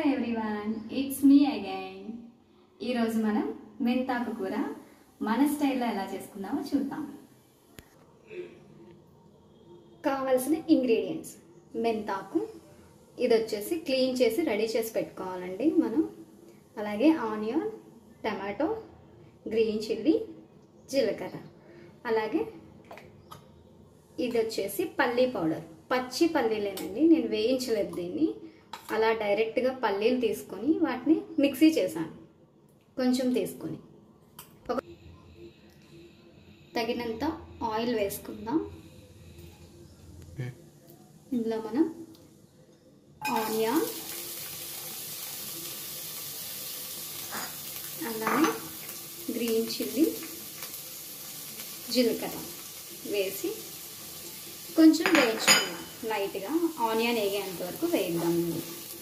everyone it's me again ఈరోజు మనం మెంతాకు కూర మన స్టైల్లో ఎలా చేసుకుందామో చూద్దాం కావాల్సిన ఇంగ్రీడియంట్స్ మెంతాకు ఇది వచ్చేసి క్లీన్ చేసి రెడీ చేసి పెట్టుకోవాలండి మనం అలాగే ఆనియన్ టమాటో గ్రీన్ చిల్లీ జీలకర్ర అలాగే ఇది వచ్చేసి పల్లీ పౌడర్ పచ్చి పల్లీలేనండి నేను వేయించలేదు దీన్ని అలా డైరెక్ట్గా పల్లీలు తీసుకొని వాటిని మిక్సీ చేశాను కొంచెం తీసుకొని ఒక తగినంత ఆయిల్ వేసుకుందాం ఇందులో మనం ఆనియన్ అలానే గ్రీన్ చిల్లీ జీలకర్ర వేసి కొంచెం వేయించుకుందాం లైట్గా ఆనియన్ వేగేంత వరకు వేయిద్దామండి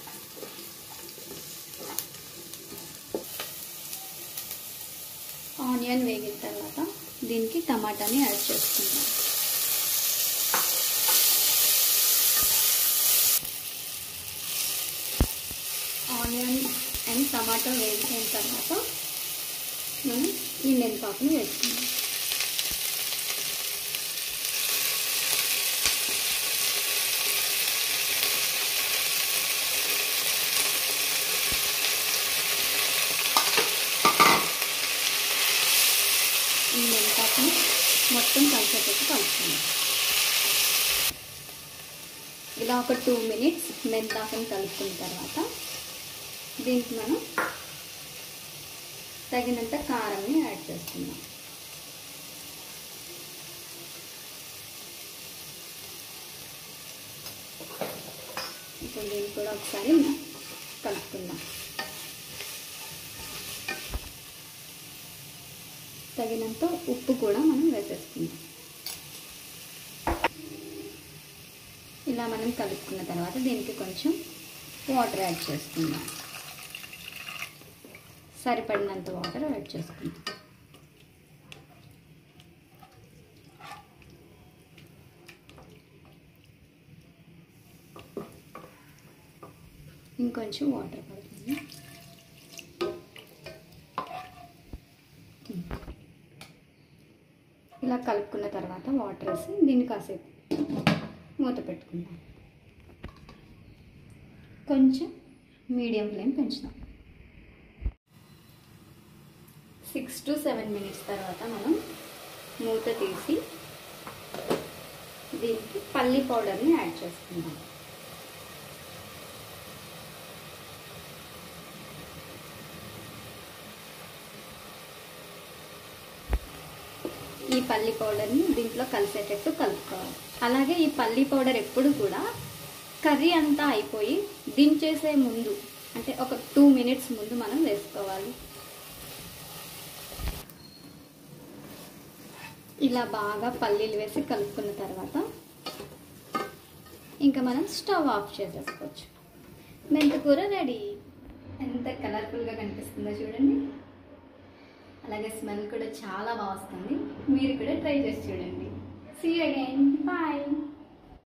ఆనియన్ వేగిన తర్వాత దీనికి టమాటాని యాడ్ చేసుకుందాం ఆనియన్ అండ్ టమాటో వేగిన తర్వాత మనం ఈ మెంతాకుని వేసుకుందాం ఈ మెంతాకుని మొత్తం కలిసేటట్టు కలుపుకుందాం ఇలా ఒక టూ మినిట్స్ మెంతాకుని కలుపుకున్న తర్వాత దీనికి మనం తగినంత కారంని యాడ్ చేసుకుందాం ఇప్పుడు దీన్ని కూడా ఒకసారి కలుపుకుందాం తగినంత ఉప్పు కూడా మనం వేసేసుకుందాం ఇలా మనం కలుపుకున్న తర్వాత దీనికి కొంచెం వాటర్ యాడ్ చేసుకుందాం సరిపడినంత వాటర్ యాడ్ చేసుకుందాం ఇంకొంచెం వాటర్ పడుతుంది ఇలా కలుపుకున్న తర్వాత వాటర్ వేసి దీన్ని కాసేపు మూత పెట్టుకుందాం కొంచెం మీడియం ఫ్లేమ్ పెంచుదాం సిక్స్ టు సెవెన్ మినిట్స్ తర్వాత మనం మూత తీసి దీనికి పల్లి పౌడర్ని యాడ్ చేసుకుందాం ఈ పల్లి పౌడర్ని దీంట్లో కలిసేటట్టు కలుపుకోవాలి అలాగే ఈ పల్లి పౌడర్ ఎప్పుడు కూడా కర్రీ అంతా అయిపోయి దించేసే ముందు అంటే ఒక టూ మినిట్స్ ముందు మనం వేసుకోవాలి ఇలా బాగా పల్లీలు వేసి కలుపుకున్న తర్వాత ఇంకా మనం స్టవ్ ఆఫ్ చేసేసుకోవచ్చు మెంతకూర రెడీ ఎంత కలర్ఫుల్గా కనిపిస్తుందో చూడండి అలాగే స్మెల్ కూడా చాలా బాగా వస్తుంది మీరు కూడా ట్రై చేసి చూడండి సీ అగైన్ బాయ్